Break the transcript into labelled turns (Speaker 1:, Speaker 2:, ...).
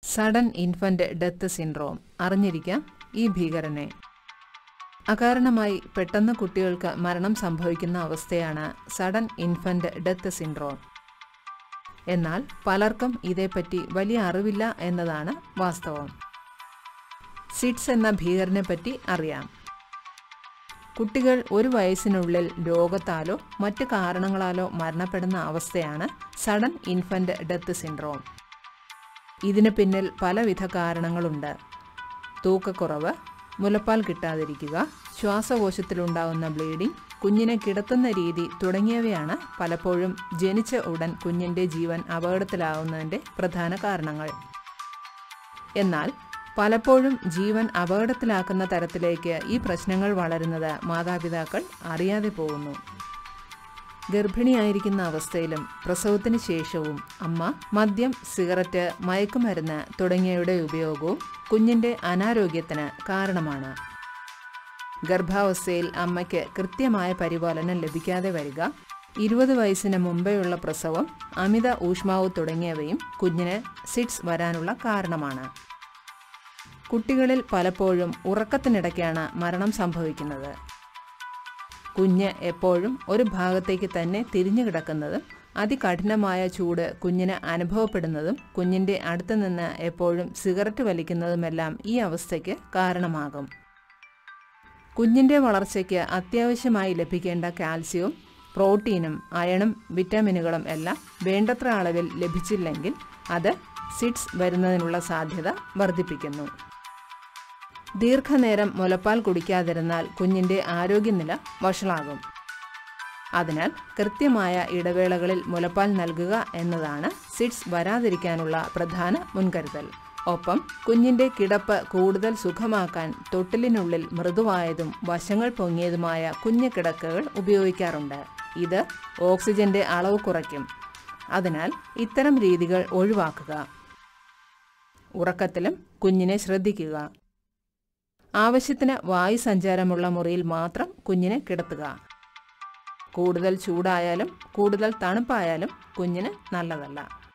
Speaker 1: sudden infant death syndrome അറിഞ്ഞിരിക്കാം ഈ ഭീകരനെ അകാരണമായി പെട്ടെന്ന് കുട്ടികൾക്ക് മരണം സംഭവിക്കുന്ന അവസ്ഥയാണ് സഡൻ ഇൻഫന്റ് ഡെത്ത് സിൻഡ്രോം എന്നാൽ പലർക്കും ഇതേപ്പറ്റി വലിയ അറിവില്ല എന്നതാണ് വാസ്തവം സിഡ്സ് എന്ന ഭീകരനെ പറ്റി അറിയാം കുട്ടികൾ ഒരു വയസ്സിനുള്ളിൽ രോഗത്താലോ മറ്റ് കാരണങ്ങളാലോ മരണപ്പെടുന്ന അവസ്ഥയാണ് സഡൻ ഇൻഫന്റ് ഡെത്ത് സിൻഡ്രോം ഇതിന് പിന്നിൽ പലവിധ കാരണങ്ങളുണ്ട് തൂക്കക്കുറവ് മുലപ്പാൽ കിട്ടാതിരിക്കുക ശ്വാസകോശത്തിലുണ്ടാകുന്ന ബ്ലീഡിംഗ് കുഞ്ഞിനെ കിടത്തുന്ന രീതി തുടങ്ങിയവയാണ് പലപ്പോഴും ജനിച്ച ഉടൻ കുഞ്ഞിൻ്റെ ജീവൻ അപകടത്തിലാവുന്നതിൻ്റെ പ്രധാന കാരണങ്ങൾ എന്നാൽ പലപ്പോഴും ജീവൻ അപകടത്തിലാക്കുന്ന തരത്തിലേക്ക് ഈ പ്രശ്നങ്ങൾ വളരുന്നത് മാതാപിതാക്കൾ അറിയാതെ പോകുന്നു ഗർഭിണിയായിരിക്കുന്ന അവസ്ഥയിലും പ്രസവത്തിന് ശേഷവും അമ്മ മദ്യം സിഗരറ്റ് മയക്കുമരുന്ന് തുടങ്ങിയവയുടെ ഉപയോഗവും കുഞ്ഞിന്റെ അനാരോഗ്യത്തിന് കാരണമാണ് ഗർഭാവസ്ഥയിൽ അമ്മയ്ക്ക് കൃത്യമായ പരിപാലനം ലഭിക്കാതെ വരിക ഇരുപത് വയസ്സിന് മുമ്പെയുള്ള പ്രസവം അമിത ഊഷ്മാവ് തുടങ്ങിയവയും കുഞ്ഞിന് സിഡ്സ് വരാനുള്ള കാരണമാണ് കുട്ടികളിൽ പലപ്പോഴും ഉറക്കത്തിനിടയ്ക്കാണ് മരണം സംഭവിക്കുന്നത് കുഞ്ഞ് എപ്പോഴും ഒരു ഭാഗത്തേക്ക് തന്നെ തിരിഞ്ഞു കിടക്കുന്നതും അതികഠിനമായ ചൂട് കുഞ്ഞിന് അനുഭവപ്പെടുന്നതും കുഞ്ഞിൻ്റെ അടുത്ത് നിന്ന് എപ്പോഴും സിഗരറ്റ് വലിക്കുന്നതുമെല്ലാം ഈ അവസ്ഥയ്ക്ക് കാരണമാകും കുഞ്ഞിൻ്റെ വളർച്ചയ്ക്ക് അത്യാവശ്യമായി ലഭിക്കേണ്ട കാൽസ്യവും പ്രോട്ടീനും അയണും വിറ്റാമിനുകളും എല്ലാം വേണ്ടത്ര അളവിൽ ലഭിച്ചില്ലെങ്കിൽ അത് സിഡ്സ് വരുന്നതിനുള്ള സാധ്യത വർദ്ധിപ്പിക്കുന്നു ദീർഘനേരം മുലപ്പാൽ കുടിക്കാതിരുന്നാൽ കുഞ്ഞിൻ്റെ ആരോഗ്യനില വഷളാകും അതിനാൽ കൃത്യമായ ഇടവേളകളിൽ മുലപ്പാൽ നൽകുക എന്നതാണ് സിഡ്സ് വരാതിരിക്കാനുള്ള പ്രധാന മുൻകരുതൽ ഒപ്പം കുഞ്ഞിൻ്റെ കിടപ്പ് കൂടുതൽ സുഖമാക്കാൻ തൊട്ടിലിനുള്ളിൽ മൃദുവായതും വശങ്ങൾ പൊങ്ങിയതുമായ കുഞ്ഞു കിടക്കകൾ ഉപയോഗിക്കാറുണ്ട് ഇത് ഓക്സിജന്റെ അളവ് കുറയ്ക്കും അതിനാൽ ഇത്തരം രീതികൾ ഒഴിവാക്കുക ഉറക്കത്തിലും കുഞ്ഞിനെ ശ്രദ്ധിക്കുക ആവശ്യത്തിന് വായു സഞ്ചാരമുള്ള മുറിയിൽ മാത്രം കുഞ്ഞിനെ കിടത്തുക കൂടുതൽ ചൂടായാലും കൂടുതൽ തണുപ്പായാലും കുഞ്ഞിന് നല്ലതല്ല